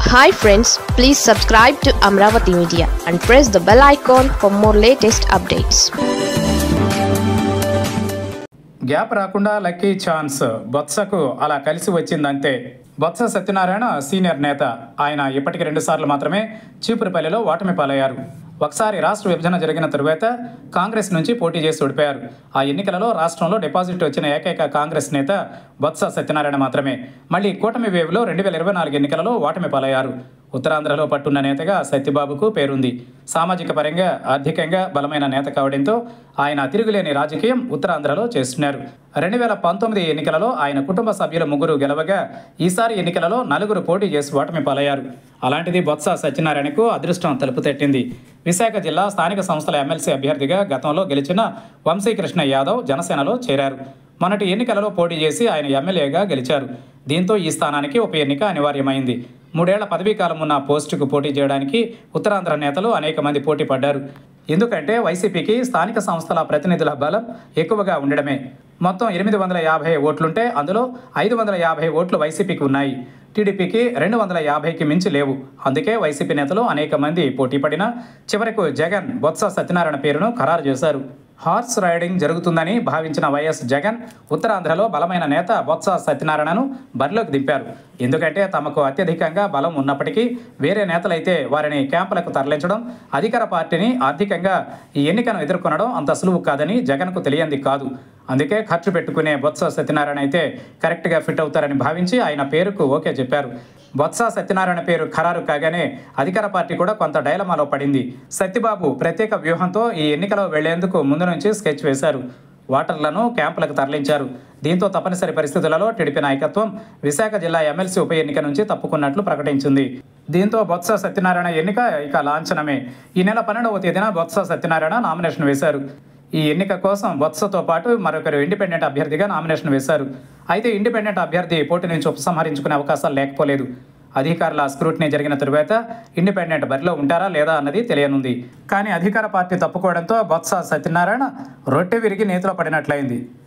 hi friends please subscribe to Amaravati media and press the bell icon for more latest updates gap రాకుండా lucky chance బొత్సకు అలా కలిసి వచ్చిందంతే Botsa Satyanarayana senior నేత ఆయన ఇప్పటికి రెండుసార్లు మాత్రమే చీపురుపల్లిలో ఓటమి పాలయ్యారు ఒకసారి రాష్ట్ర విభజన జరిగిన తరువాత కాంగ్రెస్ నుంచి పోటీ చేసి ఓడిపోయారు ఆ ఎన్నికలలో రాష్ట్రంలో డిపాజిట్ వచ్చిన ఏకైక కాంగ్రెస్ నేత బొత్స సత్యనారాయణ మాత్రమే మళ్ళీ కూటమి వేవ్లో రెండు వేల ఇరవై నాలుగు ఎన్నికలలో ఓటమి పాలయ్యారు ఉత్తరాంధ్రలో పట్టున్న నేతగా సత్యబాబుకు పేరుంది సామాజిక పరంగా ఆర్థికంగా బలమైన నేత కావడంతో ఆయన తిరుగులేని రాజకీయం ఉత్తరాంధ్రలో చేస్తున్నారు రెండు వేల పంతొమ్మిది ఎన్నికలలో ఆయన కుటుంబ సభ్యుల ముగ్గురు గెలవగా ఈసారి ఎన్నికలలో నలుగురు పోటీ చేసి ఓటమి పాలయ్యారు అలాంటిది బొత్స సత్యనారాయణకు అదృష్టం తలుపు తట్టింది విశాఖ జిల్లా స్థానిక సంస్థల ఎమ్మెల్సీ అభ్యర్థిగా గతంలో గెలిచిన వంశీకృష్ణ యాదవ్ జనసేనలో చేరారు మొన్నటి ఎన్నికలలో పోటీ చేసి ఆయన ఎమ్మెల్యేగా గెలిచారు దీంతో ఈ స్థానానికి ఉప ఎన్నిక అనివార్యమైంది మూడేళ్ల పదవీ కాలం ఉన్న పోస్టుకు పోటీ చేయడానికి ఉత్తరాంధ్ర నేతలు అనేక మంది పోటీ పడ్డారు ఎందుకంటే వైసీపీకి స్థానిక సంస్థల ప్రతినిధుల బలం ఎక్కువగా ఉండడమే మొత్తం ఎనిమిది వందల యాభై ఓట్లుంటే అందులో ఐదు వందల యాభై ఓట్లు వైసీపీకి ఉన్నాయి టీడీపీకి రెండు వందల యాభైకి మించి లేవు అందుకే వైసీపీ నేతలు అనేక మంది పోటీ పడినా చివరకు జగన్ బొత్స సత్యనారాయణ పేరును ఖరారు చేశారు హార్స్ రైడింగ్ జరుగుతుందని భావించిన వైఎస్ జగన్ ఉత్తరాంధ్రలో బలమైన నేత బొత్స సత్యనారాయణను బరిలోకి దింపారు ఎందుకంటే తమకు అత్యధికంగా బలం ఉన్నప్పటికీ వేరే నేతలైతే వారిని క్యాంపులకు తరలించడం అధికార పార్టీని ఆర్థికంగా ఈ ఎన్నికను ఎదుర్కొనడం అంత సులువు కాదని జగన్కు తెలియంది కాదు అందుకే ఖర్చు పెట్టుకునే బొత్స సత్యనారాయణ అయితే కరెక్ట్గా ఫిట్ అవుతారని భావించి ఆయన పేరుకు ఓకే చెప్పారు బొత్స సత్యనారాయణ పేరు ఖరారు కాగానే అధికార పార్టీ కూడా కొంత డైలమాలో పడింది సత్యబాబు ప్రత్యేక వ్యూహంతో ఈ ఎన్నికలో వెళ్లేందుకు ముందు నుంచి స్కెచ్ వేశారు ఓటర్లను క్యాంపులకు తరలించారు దీంతో తప్పనిసరి పరిస్థితులలో టీడీపీ నాయకత్వం విశాఖ జిల్లా ఎమ్మెల్సీ ఉప ఎన్నిక నుంచి తప్పుకున్నట్లు ప్రకటించింది దీంతో బొత్స సత్యనారాయణ ఎన్నిక ఇక లాంఛనమే ఈ నెల పన్నెండవ తేదీన బొత్స సత్యనారాయణ నామినేషన్ వేశారు ఈ ఎన్నిక కోసం బొత్సతో పాటు మరొకరు ఇండిపెండెంట్ అభ్యర్థిగా నామినేషన్ వేశారు అయితే ఇండిపెండెంట్ అభ్యర్థి పోటీ నుంచి ఉపసంహరించుకునే అవకాశాలు లేకపోలేదు అధికారుల స్క్రూటినీ జరిగిన తరువాత ఇండిపెండెంట్ బరిలో ఉంటారా లేదా అన్నది తెలియనుంది కానీ అధికార పార్టీ తప్పుకోవడంతో బొత్స సత్యనారాయణ రొట్టె విరిగి నేతిలో పడినట్లయింది